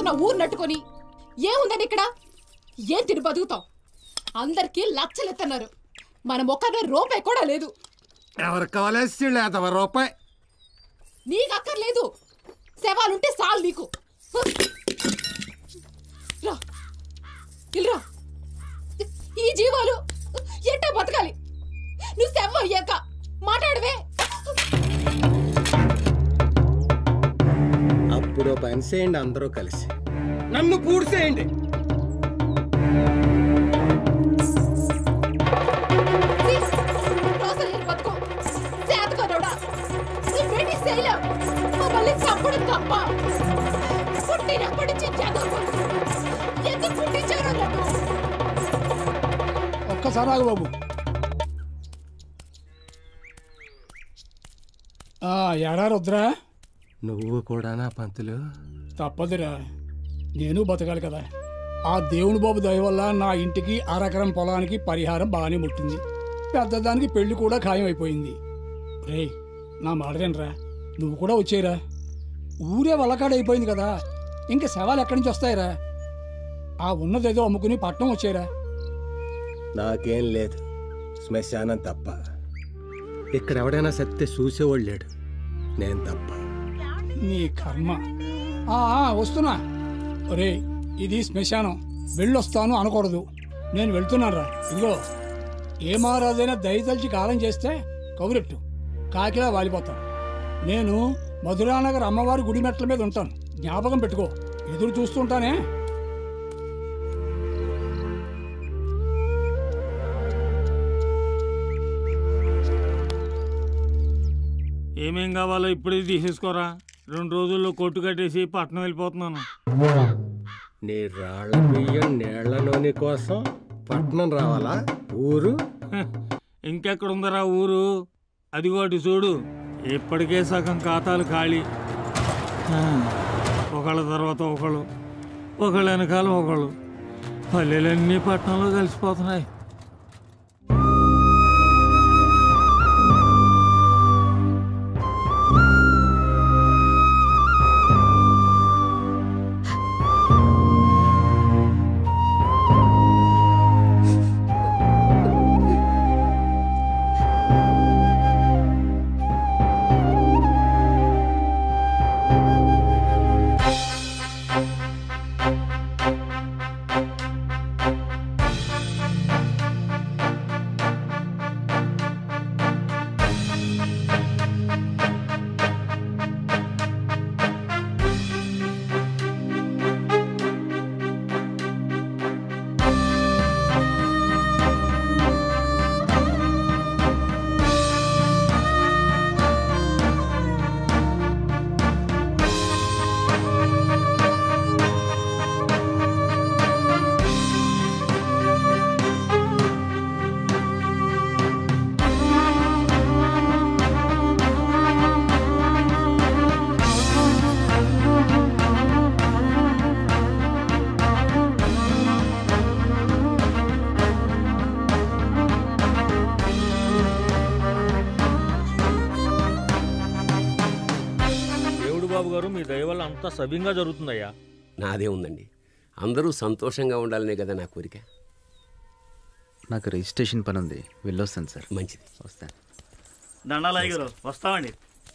చేసుకున్న ఊరు నట్టుకొని ఏముందని ఇక్కడ ఏం తిని బతుకుతాం అందరికీ లక్షలెత్తన్నారు మన మొక్కన రూపాయి కూడా లేదు ఎవరికి కావాలేసి లేదవ రూపాయి నీకు అక్కర్లేదు శవాలుంటే సాల్ నీకు రా ఇల్రా ఈ జీవాలు ఎట్టా బతకాలి నువ్వు శవం అయ్యాక మాట్లాడవే అప్పుడు ఓ పని చేయండి అందరూ కలిసి నన్ను పూడ్చేయండి అసలు నేను బతుకు చేతకనోడా నీ బేటీ శైలం మమ్మల్ని చంపడం తప్ప పుట్టినప్పటి నుంచి చదువు ఎందుకు పుట్టించారో నన్ను ఒక్కసారి ఆగు బాబు ఆ, ఎరా రుద్రా నువ్వు కూడానా పంతులు తప్పదురా నేను బతకాలి కదా ఆ దేవుని బాబు దయ వల్ల నా ఇంటికి అరకరం పొలానికి పరిహారం బాగానే ముట్టింది పెద్దదానికి పెళ్లి కూడా ఖాయం అయిపోయింది రేయ్ నా మాటరేనరా నువ్వు కూడా వచ్చేరా ఊరే వల్లకాడైపోయింది కదా ఇంక శవాలు ఎక్కడి నుంచి వస్తాయిరా ఆ ఉన్నదేదో అమ్ముకుని పట్నం వచ్చేరా నాకేం లేదు శ్మశానం తప్ప ఇక్కడ ఎవడైనా సత్తే చూసేవాడు లేడు నేను తప్ప నీ కర్మ ఆ, ఆ, వస్తున్నా ఒరే ఇది శ్మశానం వెళ్ళొస్తాను అనకూడదు నేను వెళ్తున్నానురా ఇదిగో ఏ మహారాజైనా దయతలిచి కాలం చేస్తే కౌరెట్టు కాకిలా వాలిపోతాను నేను మధురానగర్ అమ్మవారి గుడి మెట్ల మీద ఉంటాను జ్ఞాపకం పెట్టుకో ఎదురు చూస్తుంటానే ఏమేం కావాలో ఇప్పుడే తీసేసుకోరా రెండు రోజుల్లో కొట్టు కట్టేసి పట్నం వెళ్ళిపోతున్నాను నీ రాళ్ళ బియ్యం నీళ్ల నూనె కోసం పట్నం రావాలా ఊరు హ, ఇంకెక్కడుందరా ఊరు అదిగో అటు చూడు ఇప్పటికే సగం ఖాతాలు ఖాళీ హ, ఒకళ్ళ తర్వాత ఒకళ్ళు ఒకళ్ళ వెనకాల ఒకళ్ళు పల్లెలన్నీ పట్టణంలో కలిసిపోతున్నాయి దేవుడు బాబు గారు మీ దయ వల్ల అంతా సవ్యంగా జరుగుతుందయ్యా నాదే ఉందండి అందరూ సంతోషంగా ఉండాలనే కదా నా కోరిక నాకు రిజిస్ట్రేషన్ పని ఉంది వెళ్ళొస్తాను సార్ మంచిది వస్తాను దండాలయ్య గారు వస్తామండి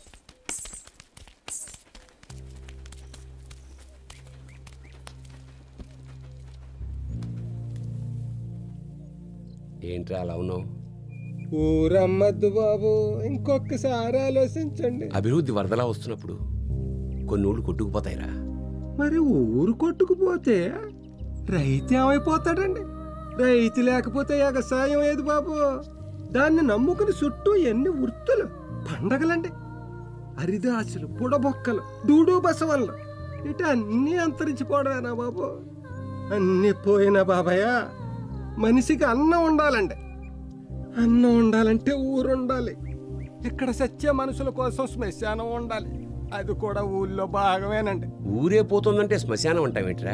ఏంట్రా అలా ఉన్నావు ఊరమ్మద్దు బాబు ఇంకొకసారి ఆలోచించండి అభివృద్ధి వరదలా వస్తున్నప్పుడు కొన్ని ఊళ్ళు కొట్టుకుపోతాయిరా మరి ఊరు కొట్టుకుపోతే రైతు ఏమైపోతాడండి రైతు లేకపోతే ఎగసాయం ఏది బాబు దాన్ని నమ్ముకుని చుట్టూ ఎన్ని వృత్తులు పండగలండి హరిదాసులు బుడబొక్కలు దూడు బసవన్లు ఇటు అన్నీ అంతరించిపోవడమేనా బాబు అన్నీ పోయినా బాబాయ్ మనిషికి అన్నం ఉండాలండి అన్నం ఉండాలంటే ఊరు ఉండాలి ఇక్కడ సత్య మనుషుల కోసం శ్మశానం ఉండాలి అది కూడా ఊళ్ళో భాగమేనండి ఊరే పోతుందంటే శ్మశానం అంటావేంట్రా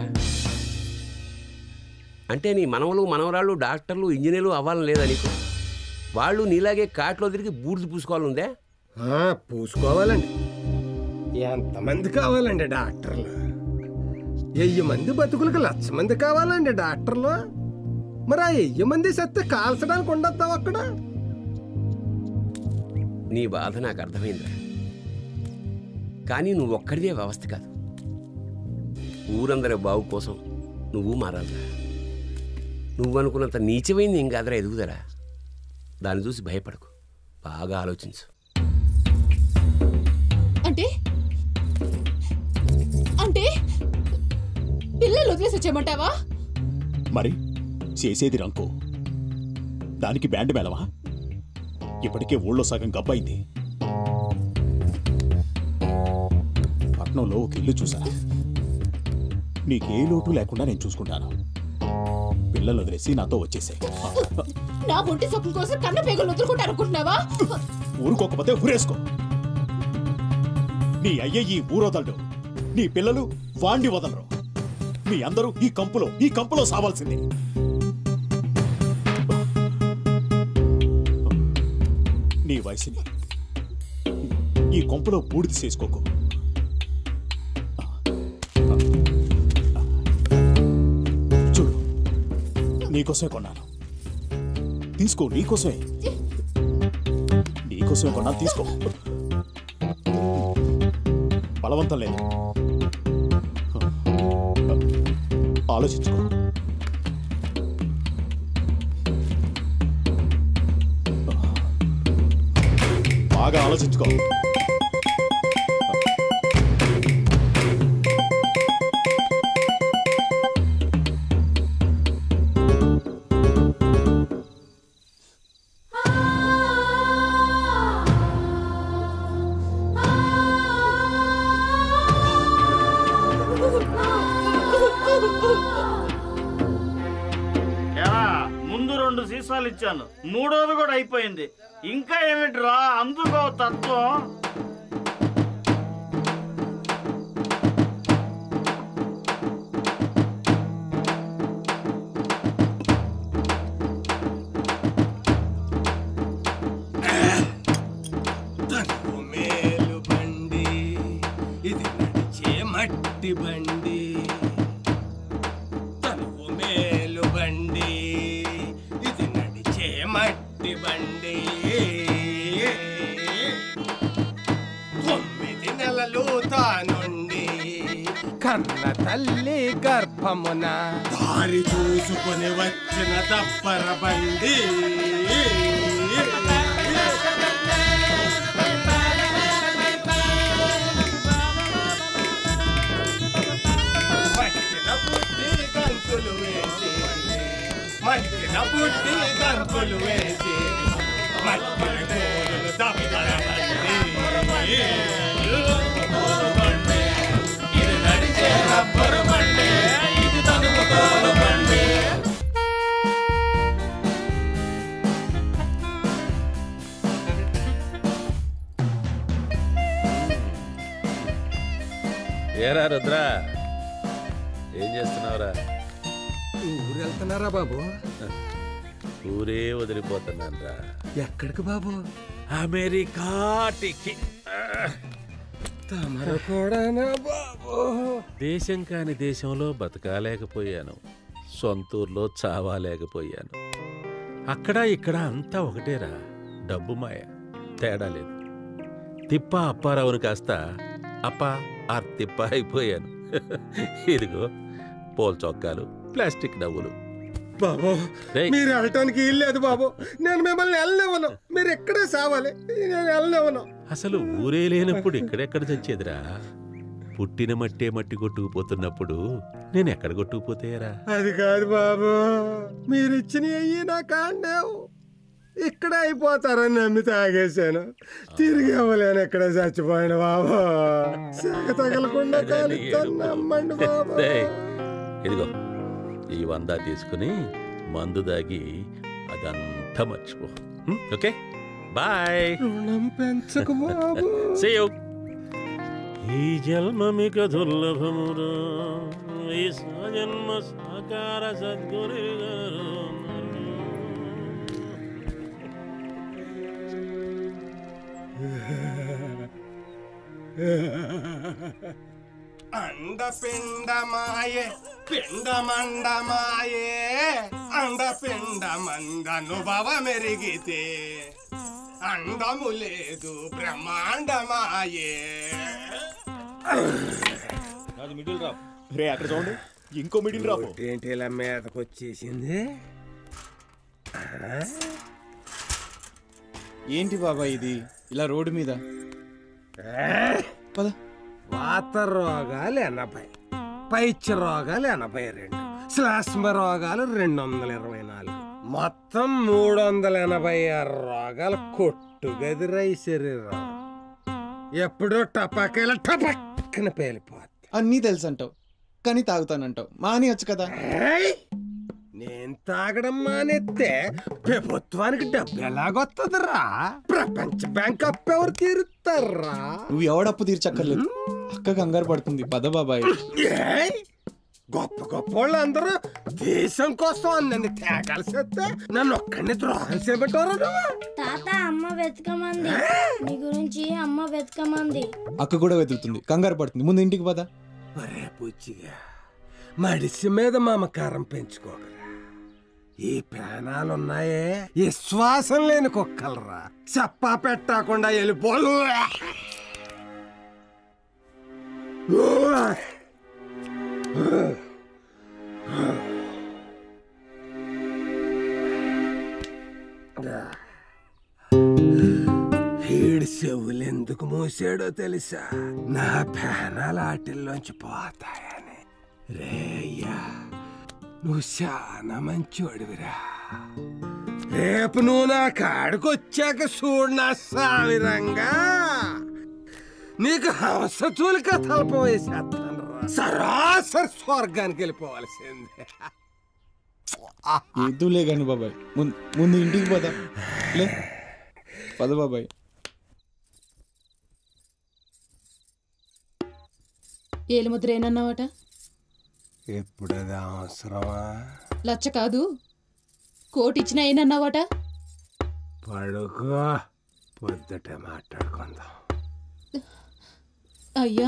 అంటే నీ మనవలు మనవరాళ్ళు డాక్టర్లు ఇంజనీర్లు అవ్వాలని లేదా నీకు వాళ్ళు నీలాగే కాట్లో తిరిగి బూడిద పూసుకోవాలందే ఆ, పూసుకోవాలండి ఎంతమంది కావాలండి డాక్టర్లు వెయ్యి మంది బతుకులకు లక్ష మంది కావాలండి డాక్టర్లు మరి ఆ వెయ్యి మంది సత్తే కాల్చడానికి ఉండొద్దాం అక్కడ నీ బాధ నాకు అర్థమైందిరా కానీ నువ్వు ఒక్కడిదే వ్యవస్థ కాదు ఊరందరి బావు కోసం నువ్వు మారాలిరా నువ్వు అనుకున్నంత నీచమైంది ఏం కాదురా ఎదుగుదరా దాన్ని చూసి భయపడకు బాగా ఆలోచించు అంటే అంటే పిల్లలు వదిలేసి వచ్చేయమంటావా మరి చేసేది రంకు దానికి బ్యాండ్ మేళమా ఇప్పటికే ఊళ్ళో సగం గబ్బైంది పట్నంలో ఒక ఇల్లు చూసా నీకే లోటు లేకుండా నేను చూసుకుంటాను పిల్లలు వదిలేసి నాతో వచ్చేసాయి నా ఒంటి సొక్కం కోసం కన్న పేగులు వదులుకుంటారు అనుకుంటున్నావా ఊరుకోకపోతే ఊరేసుకో నీ అయ్య ఈ ఊరొదలడు నీ పిల్లలు వాండి వదలరు మీ అందరూ ఈ కంపులో ఈ కంపులో సావాల్సిందే నీ వయసుని ఈ కొంపులో బూడిద చేసుకోకు చూడు నీకోసమే కొన్నాను తీసుకో నీకోసమే నీకోసమే కొన్నాను తీసుకో బలవంతం లేదు ఆలోచించుకో బాగా ఆలోచించుకో ఎరా ముందు రెండు సీసాలు ఇచ్చాను మూడోది కూడా అయిపోయింది ఇంకా ఏమిట్రా అందుకో తత్వం తనువు మేలు బండి ఇది నడిచే మట్టి బండి తనువు మేలు బండి ఇది నడిచే మట్టి బండి తొమ్మిది నెలలు తానుండి కన్న తల్లి గర్భమున దారి చూసుకొని వచ్చిన దప్పర బండి మట్టిన బుద్ధి గంతులు వేసి మట్టిన బుద్ధి గంతులు వేసి మట్టిన గోరులు దప్పరబండి ఇది నడిచే రబ్బరు బండి ఇది తనుకు తోలు బండి ఏరా రుద్రా ఏం చేస్తున్నావురా ఊరు వెళ్తున్నారా బాబు ఊరే వదిలిపోతున్నానురా ఎక్కడికి బాబు అమెరికాటికి తమరు కూడానా బాబు దేశం కాని దేశంలో బతకాలేకపోయాను సొంతూరులో చావాలేకపోయాను అక్కడ ఇక్కడ అంతా ఒకటేరా డబ్బు మాయ తేడా లేదు తిప్ప అప్పారావును కాస్త అప్ప ఆ తిప్ప అయిపోయాను ఇదిగో పోల్ చొక్కాలు ప్లాస్టిక్ నవ్వులు బాబు రేయ్. మీరు వెళ్ళటానికి ఇల్లేదు బాబు నేను మిమ్మల్ని వెళ్ళనివ్వను మీరు ఎక్కడే సావాలి నేను వెళ్ళనివ్వను అసలు ఊరే లేనప్పుడు ఇక్కడెక్కడ చచ్చేదిరా పుట్టిన మట్టే మట్టి కొట్టుకుపోతున్నప్పుడు నేను ఎక్కడ కొట్టుకుపోతాయరా అది కాదు బాబు మీరు ఇచ్చిన అయ్యి నా కాండేవు ఇక్కడ అయిపోతారని నమ్మి తాగేశాను తిరిగి ఇవ్వలేను ఇక్కడ చచ్చిపోయాను బాబు సెగ తగలకుండా కాలుస్తాను నమ్మండి బాబు రేయ్, ఇదిగో ఈ వంద తీసుకుని మందు దాగి అదంతా మర్చిపో హ్మ్, ఓకే బాయ్ రుణం పెంచకు బాబు See you. ఈ జన్మమిక దుర్లభమురా ఈ జన్మ సాకార సద్గురి అండపిండమాయే పిండమండమాయే అండపిండమందనుభవ మెరిగితే అండము లేదు బ్రహ్మాండమాయే మిడిల్ రా రే అక్కడ చూడండి ఇంకో మిడిల్ రాపు ఏంటి ఇలా మీదకి వచ్చేసింది ఏంటి బాబా ఇది ఇలా రోడ్డు మీద పద వాత రోగాలు ఎనభై పైత్య రోగాలు ఎనభై రెండు శ్లాష్మ రోగాలు రెండు వందల ఇరవై నాలుగు మొత్తం మూడు వందల ఎనభై ఆరు రోగాలు కొట్టుగదిరై శరీరం ఎప్పుడో టపాకాయల టపక్కన పేలిపోద్ది అన్నీ తెలుసు అంటావు కానీ తాగుతానంటావు మాని వచ్చు కదా ఏయ్! నేను తాగడం మానేస్తే ప్రభుత్వానికి డబ్బు ఎలాగొస్తుందిరా ప్రపంచ బ్యాంక్ అప్పు ఎవరు తీరుతారా నువ్వు ఎవడప్పు తీర్చక్కర్లేదు అక్క కంగారు పడుతుంది పద బాబాయ్ ఏయ్! గొప్ప గొప్ప వాళ్ళందరూ దేశం కోసం నన్ను తేగాల్సేస్తే నన్ను ఒక్కడిని ద్రోహం చేయబట్టారా నువ్వు తాత అమ్మ వెతకమంది నీ గురించి అమ్మ వెతకమంది అక్క కూడా వెతుకుతుంది కంగారు పడుతుంది ముందు ఇంటికి పద ఒరే పుచ్చిగా మడిసి మీద మమకారం పెంచుకోకరా ఈ పేనాలున్నాయే ఈ శ్వాసం లేని కుక్కలరా చెప్పా పెట్టకుండా వెళ్ళిపోలు ఈడు చెవులు ఎందుకు మూసాడో తెలుసా నా పేనాల ఆటిల్లోంచి పోతాయని రేయ్యా నువ్వు చాలా మంచోడివిరా రేపు నువ్వు నా కాడికి వచ్చాక చూడు నా సావిరంగా నీకు హంసతూలిక తలప వేసేస్తాను సరాసరి స్వర్గానికి వెళ్ళిపోవాల్సిందే ఏదులే కానీ బాబాయ్ ముందు ముందు ఇంటికి పద లే పద బాబాయ్ ఏలుముద్ర ఏనన్నావట ఎప్పుడు అది అవసరమా లచ్చ కాదు కోటి ఇచ్చిన ఏనన్నావట పడుకో పొద్దుటే మాట్లాడుకుందాం అయ్యా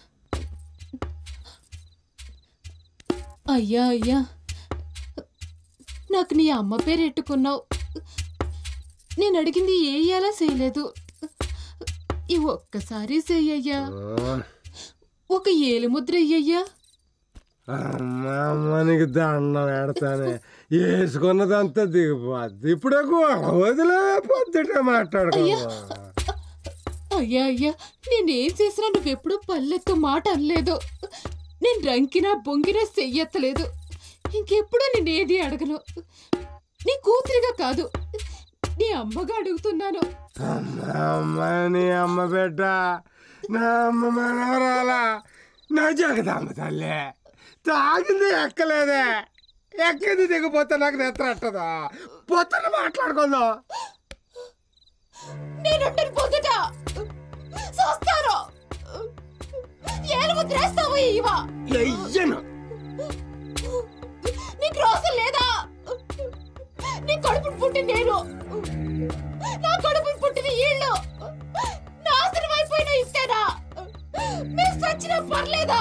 అయ్యా అయ్యా నాకు నీ అమ్మ పేరు ఎట్టుకున్నావు నేను అడిగింది ఏ ఇయ్యాలా చేయలేదు ఈ ఒక్కసారి చెయ్యయ్యా ఒక ఏలుముద్ర అయ్యయ్యా అమ్మా మనకి దండం పెడతానే వేసుకున్నదంతా దిగిపోద్ది ఇప్పుడే గొడవ వదిలే పొద్దుటే మాట్లాడుకుందాం అయ్యా అయ్యా నేనేం చేసినా నువ్వెప్పుడు పల్లెత్తు మాట అనలేదు నేను రంకినా బొంగినా చెయ్యెత్తలేదు ఇంకెప్పుడు నేనేది అడగను నీ కూతురిగా కాదు నీ అమ్మగా అడుగుతున్నాను అమ్మ నీ అమ్మ బిడ్డ నా అమ్మ మనవరాలా నా జగదమ్మ తల్లి తాగింది ఎక్కలేదే ఎక్కింది దిగిపోతే నాకు నెత్తరట్టదా పొద్దున మాట్లాడుకుందాం నేనుంటాను పొద్దుట చూస్తాను ఏలుముద్ర వేస్తావు ఇవా ఎయ్యను నీకు రోజు లేదా నీ కడుపును పుట్టి నేను నా కడుపును పుట్టిన ఈళ్ళు నాశనం అయిపోయిన ఇస్తేనా మీరు చచ్చినా పర్లేదా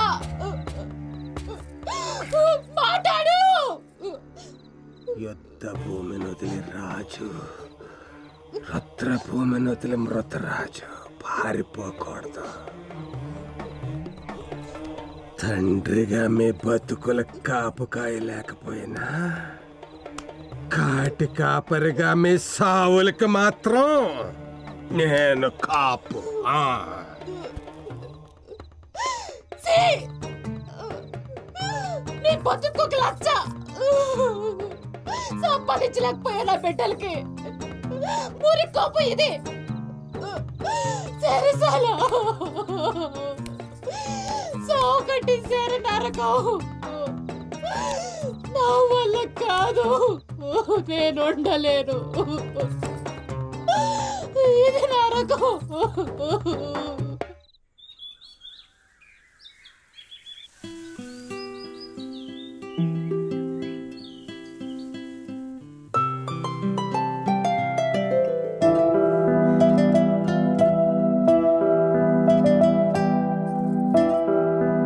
మాట్లాడు యుద్ధ భూమిని వదిలి రాజు రుద్ర భూమిని వదిలి మృతరాజు పారిపోకూడదు తండ్రిగా మీ బతుకుల కాపుకాయ లేకపోయినా కాటి కాపరిగా మీ సావులకి మాత్రం నేను కాపు ఆ. ఛీ! నీ బతుకు లచ్చ సంపాదించలేకపోయా నా బిడ్డలకి ఊరి కోపం ఇది సరే చాలా సోకటి సరే నరకం నా వల్ల కాదు నేను ఉండలేను ఇది నరకం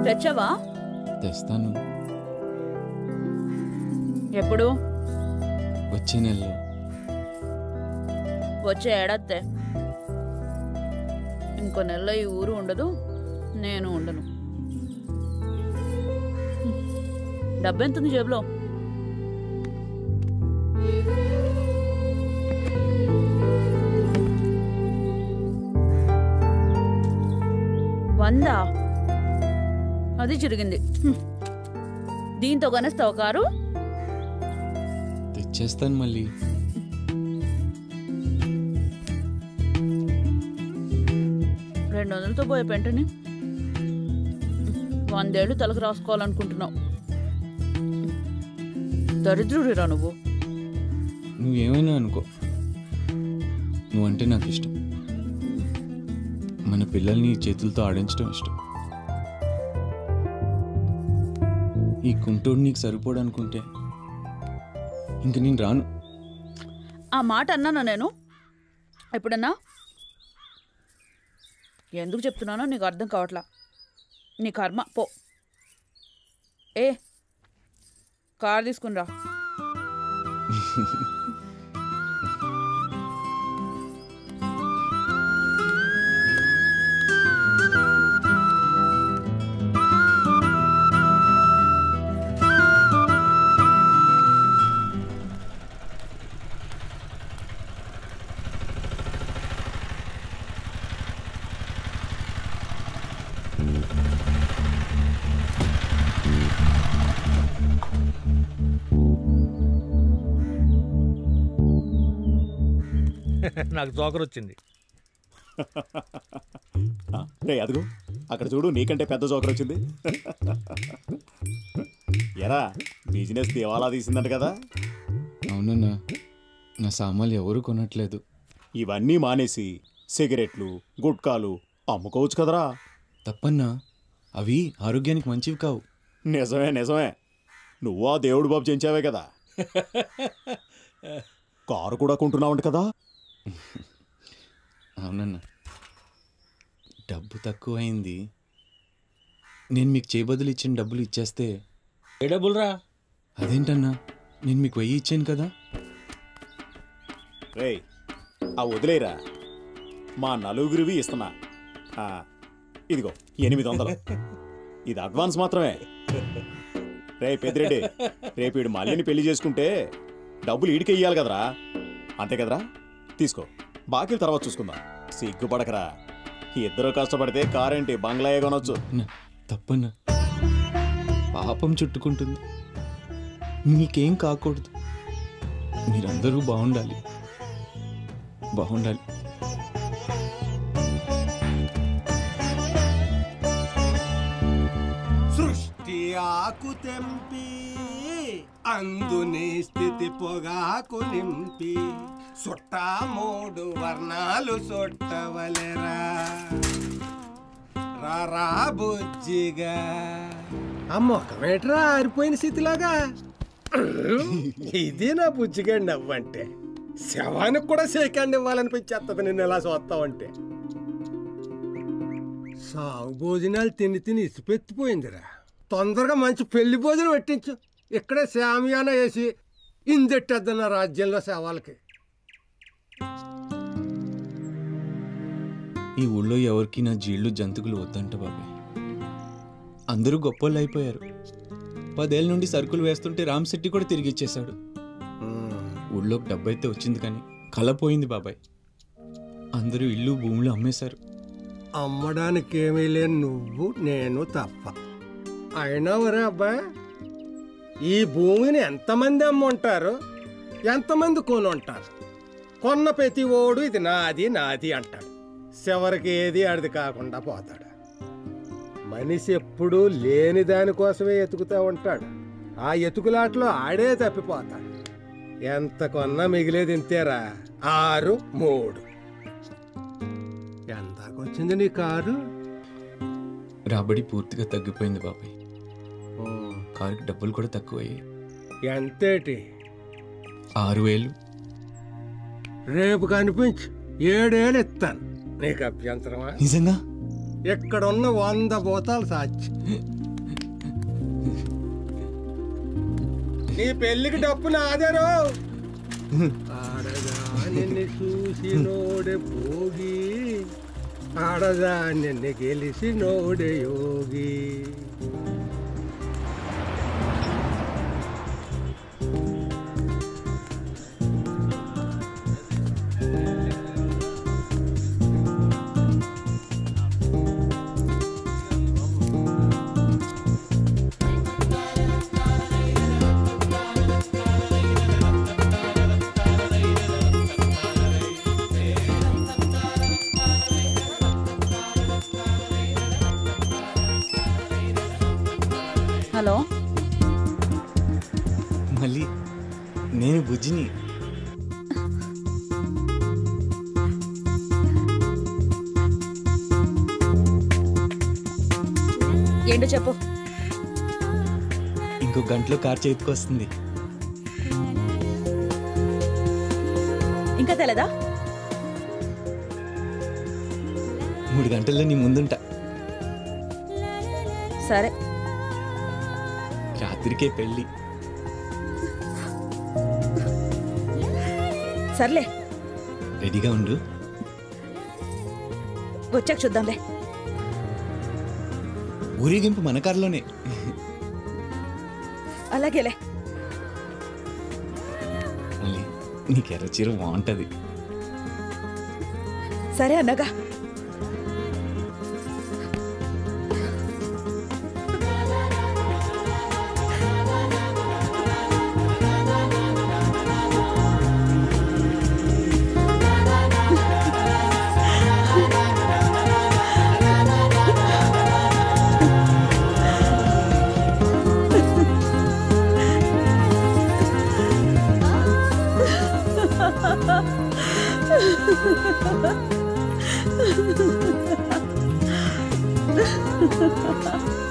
తెచ్చావా తెస్తాను ఎప్పుడు వచ్చే నెలలో వచ్చే ఏడాది ఇంకో నెలలో ఈ ఊరు ఉండదు నేను ఉండను హ్మ్. డబ్బెంతుంది జేబులో వందా అది చిరిగింది హ్మ్. దీంతో కనేస్తావు కారు తెచ్చేస్తాను మళ్ళీ రెండు వందలతో పోయే పెంటని వందేళ్ళు తలకు రాసుకోవాలనుకుంటున్నావు దరిద్రుడిరా నువ్వు నువ్వేమైనా అనుకో నువ్వంటే నాకు ఇష్టం మన పిల్లల్ని ఈ చేతులతో ఆడించడం ఇష్టం ఈ కుంటోడు నీకు సరిపోడనుకుంటే ఇంక నేను రాను ఆ మాట అన్నానా నేను ఎప్పుడన్నా ఎందుకు చెప్తున్నానో నీకు అర్థం కావట్లా నీ కర్మ పో ఏ కార్ తీసుకునిరా నాకు జోకర్ వచ్చింది రే అదుగు అక్కడ చూడు నీకంటే పెద్ద జోకర్ వచ్చింది ఎరా బిజినెస్ దివాలా తీసిందంట కదా అవునన్నా నా సామాన్లు ఎవరు కొనట్లేదు ఇవన్నీ మానేసి సిగరెట్లు గుట్కాలు అమ్ముకోవచ్చు కదరా తప్పన్నా అవి ఆరోగ్యానికి మంచివి కావు నిజమే నిజమే నువ్వు ఆ దేవుడు బాబు చెంచావే కదా కారు కూడా కొంటున్నావంట కదా అవునన్నా డబ్బు తక్కువైంది నేను మీకు చేయబదులు ఇచ్చిన డబ్బులు ఇచ్చేస్తే ఏ డబ్బులురా అదేంటన్నా నేను మీకు వెయ్యి ఇచ్చాను కదా రేయ్ ఆ వదిలేరా మా నలుగురివి ఇస్తున్నా ఆ, ఇదిగో ఎనిమిది వందలు ఇది అడ్వాన్స్ మాత్రమే రే పెద్దిరెడ్డి రేపు ఈడు మళ్ళీని పెళ్లి చేసుకుంటే డబ్బులు ఈడికి ఇయ్యాలి కదరా అంతే కదరా తీసుకో బాకీలు తర్వాత చూసుకుందాం సిగ్గుపడకరా ఇద్దరు కష్టపడితే కారేంటి బంగ్లాయే కొనొచ్చు అన్నా, తప్పన్నా పాపం చుట్టుకుంటుంది మీకేం కాకూడదు మీరందరూ బాగుండాలి బాగుండాలి సృష్టి ఆకు తెంపి అందుని స్థితి పొగాకు నింపి సుట్ట మూడు వర్ణాలు సొట్టవలెరా రారా బుజ్జిగా ఆ మొఖమేట్రా ఆరిపోయిన స్థితిలాగా ఇది నా బుజ్జిగాడి నవ్వంటే శవానికి కూడా సేకండి ఇవ్వాలనిపించేస్తుంది నిన్ను ఎలా చూస్తావంటే సాగు భోజనాలు తిని తిని ఇసిపెత్తిపోయిందిరా తొందరగా మంచి పెళ్లి భోజనం పెట్టించు ఇక్కడే శామియాన వేసి ఇందెట్టేద్దన్న రాజ్యంలో సేవలకి ఈ ఊళ్ళో ఎవరికి నా జీళ్ళు జంతుకులు వద్దంట బాబాయ్ అందరూ గొప్పోళ్ళు అయిపోయారు పదేళ్ళ నుండి సరుకులు వేస్తుంటే రామ్ శెట్టి కూడా తిరిగి ఇచ్చేశాడు ఊళ్ళోకి డబ్బు అయితే వచ్చింది కానీ కళ పోయింది బాబాయ్ అందరూ ఇల్లు భూములు అమ్మేశారు అమ్మడానికి ఏమీ లేని నువ్వు నేను తప్ప అయినా వరే అబ్బాయి ఈ భూమిని ఎంతమంది అమ్ముంటారు ఎంతమంది కొనుంటారు కొన్న ప్రతి ఓడు ఇది నాది నాది అంటాడు చివరికి ఏది అడిది కాకుండా పోతాడు మనిషి ఎప్పుడూ లేని దానికోసమే ఎతుకుతూ ఉంటాడు ఆ ఎతుకులాట్లో ఆడే తప్పిపోతాడు ఎంత కొన్నా మిగిలేది ఇంతేరా ఆరు మూడు ఎంతకొచ్చింది నీ కారు రాబడి పూర్తిగా తగ్గిపోయింది బాబాయ్ కారుకి డబ్బులు కూడా తక్కువయ్యాయి ఎంతేటి ఆరు వేలు రేపు కనిపించు ఏడేళ్ళు ఇస్తాను నీకు అభ్యంతరమా నిజంగా ఇక్కడున్న వంద భూతాలు సాక్షి నీ పెళ్లికి డప్పు నాదేరో ఆడదా నిన్ను చూసి నోడే భోగి ఆడదా నిన్ను గెలిసి నోడే యోగి హలో మళ్ళీ నేను బుజ్జిని ఏంటో చెప్పు ఇంకో గంటలో కార్ చేతికి వస్తుంది ఇంకా తెలదా మూడు గంటల్లో నీ ముందుంటా సరే రాత్రికే పెళ్ళి సర్లే రెడీగా ఉండు వచ్చాక చూద్దాంలే ఊరేగింపు మన కారులోనే అలాగేలే మళ్ళీ నీకు ఎర్ర చీర బాగుంటది సరే అన్నగా Ha ha ha ha.